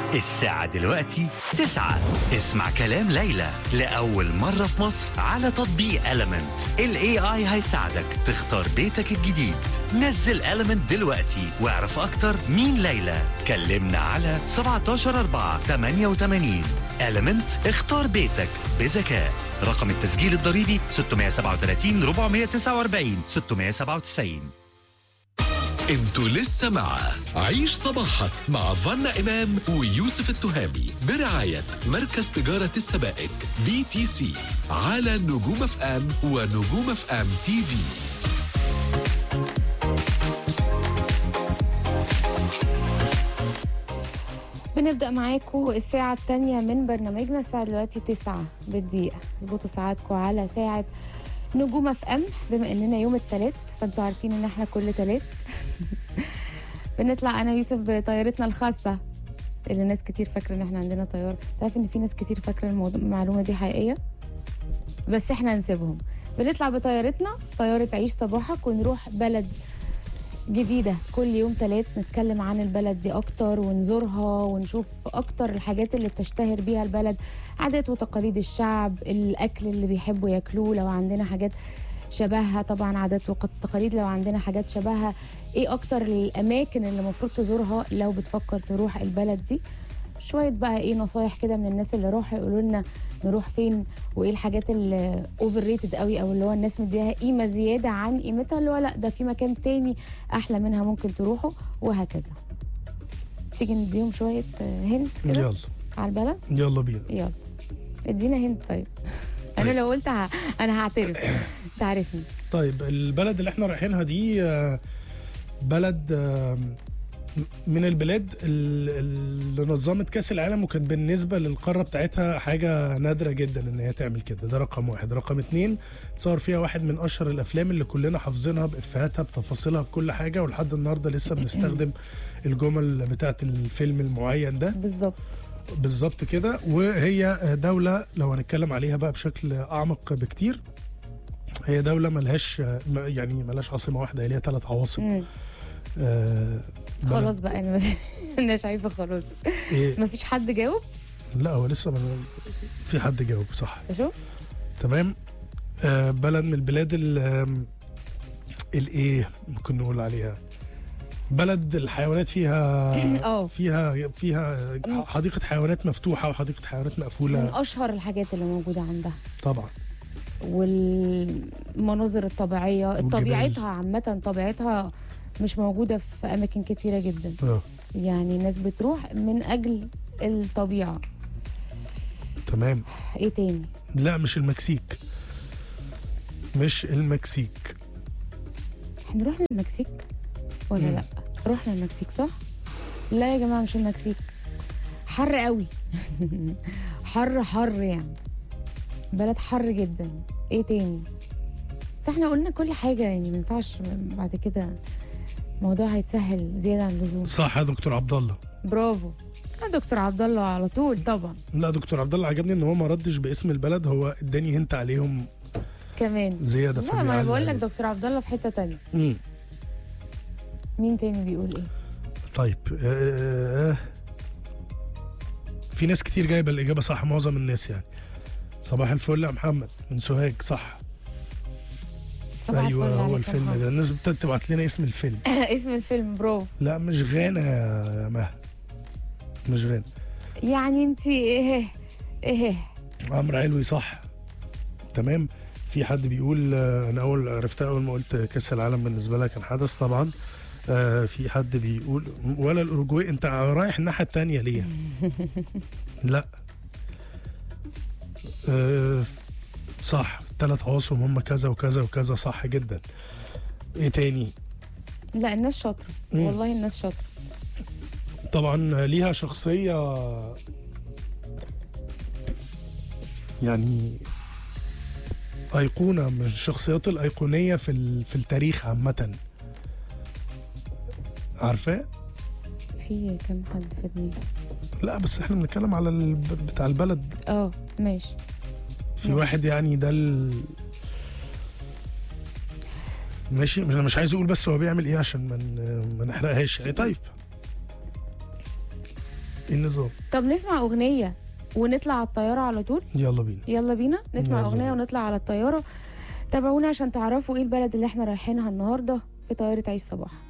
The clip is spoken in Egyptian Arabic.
الساعة دلوقتي تسعة اسمع كلام ليلى لأول مرة في مصر على تطبيق Element ال AI هيساعدك تختار بيتك الجديد نزل Element دلوقتي واعرف أكتر مين ليلى كلمنا على 17 4 88 Element اختار بيتك بذكاء رقم التسجيل الضريبي 637 449 697 انتوا لسه مع عيش صباحك مع فنا إمام ويوسف التهامي برعاية مركز تجارة السبائك بي تي سي على نجوم اف ام ونجوم اف ام تي في بنبدأ معاكم الساعة الثانية من برنامجنا الساعة دلوقتي تسعة بالدقيقة اظبطوا ساعاتكم على ساعة نجوم اف ام بما اننا يوم الثلاث فانتوا عارفين ان احنا كل ثلاث بنطلع انا ويوسف بطيارتنا الخاصة اللي ناس كتير فاكرة ان احنا عندنا طيارة تعرف ان في ناس كتير فاكرة الموضوع المعلومة دي حقيقية بس احنا نسيبهم بنطلع بطيارتنا طيارة عيش صباحك ونروح بلد جديدة كل يوم تلات نتكلم عن البلد دي أكتر ونزورها ونشوف أكتر الحاجات اللي بتشتهر بيها البلد عادات وتقاليد الشعب الأكل اللي بيحبوا ياكلوه لو عندنا حاجات شبهها طبعا عادات وتقاليد لو عندنا حاجات شبهها ايه اكتر الاماكن اللي المفروض تزورها لو بتفكر تروح البلد دي شويه بقى ايه نصايح كده من الناس اللي راحوا يقولوا لنا نروح فين وايه الحاجات اللي اوفر ريتد قوي او اللي هو الناس مديها قيمه زياده عن قيمتها اللي هو لا ده في مكان تاني احلى منها ممكن تروحوا وهكذا تيجي نديهم شويه هنت كده يلا على البلد يلا بينا يلا ادينا هنت طيب انا لو قلت ه... انا هعترف تعرفني طيب البلد اللي احنا رايحينها دي آه، بلد آه، من البلاد ال- اللي نظمت كاس العالم وكانت بالنسبه للقاره بتاعتها حاجه نادره جدا ان هي تعمل كده ده رقم واحد رقم اتنين تصور فيها واحد من اشهر الافلام اللي كلنا حافظينها بافيهاتها بتفاصيلها بكل حاجه ولحد النهارده لسه بنستخدم الجمل بتاعت الفيلم المعين ده بالظبط بالظبط كده وهي دولة لو هنتكلم عليها بقى بشكل أعمق بكتير هي دولة ملهاش يعني ملهاش عاصمة واحدة هي ليها ثلاث عواصم مم. آه بلد- خلاص بقى انا انا شايفه خلاص إيه مفيش حد جاوب لا هو لسه من في حد جاوب صح شوف تمام آه بلد من البلاد ال الايه ممكن نقول عليها بلد الحيوانات فيها اه فيها فيها حديقة حيوانات مفتوحة وحديقة حيوانات من مقفولة اشهر الحاجات اللي موجوده عندها طبعا والمناظر الطبيعيه والجبال. طبيعتها عامه طبيعتها مش موجوده في اماكن كتيره جدا اه يعني الناس بتروح من اجل الطبيعه تمام ايه تاني لا مش المكسيك مش المكسيك هنروح للمكسيك ولا مم. لا رحنا المكسيك صح لا يا جماعه مش المكسيك حر قوي حر حر يعني بلد حر جدا ايه تاني بس احنا قلنا كل حاجه يعني ما ينفعش بعد كده الموضوع هيتسهل زياده عن اللزوم صح يا دكتور عبد الله برافو يا دكتور عبد الله على طول طبعا لا دكتور عبد الله عجبني ان هو ما ردش باسم البلد هو اداني هنت عليهم كمان زياده لا ما انا فبيعلق بقول لك عليه. دكتور عبد الله في حته تانية مم. مين تاني بيقول ايه طيب آه، في ناس كتير جايبه الاجابه صح معظم الناس يعني صباح الفل يا محمد من سوهاج صح صباح ايوه الفل هو عليك يا الفيلم محمد. ده الناس ابتدت تبعت لنا اسم الفيلم اسم الفيلم برافو لا مش غانا يا مها مش غانا يعني انت ايه ايه عمرو علوي صح تمام في حد بيقول آه، انا اول عرفتها اول ما قلت كاس العالم بالنسبه لها كان حدث طبعا آه، في حد بيقول ولا الاوروجواي انت رايح الناحيه التانية ليه لا آه، صح ثلاث عواصم هم كذا وكذا وكذا صح جدا ايه تاني لا الناس شاطره مم. والله الناس شاطره طبعا ليها شخصية يعني أيقونة من الشخصيات الأيقونية في ال- في التاريخ عامة عارفاه؟ في كم حد في دماغي لا بس احنا بنتكلم على ال- بتاع البلد اه ماشي في واحد يعني ده ال... ماشي مش- انا مش عايز اقول بس هو بيعمل ايه عشان ما من... ما نحرقهاش يعني طيب ايه النظام طب نسمع اغنيه ونطلع على الطياره على طول يلا بينا يلا بينا نسمع يلا اغنيه بينا. ونطلع على الطياره تابعونا عشان تعرفوا ايه البلد اللي احنا رايحينها النهارده في طياره عيش صباح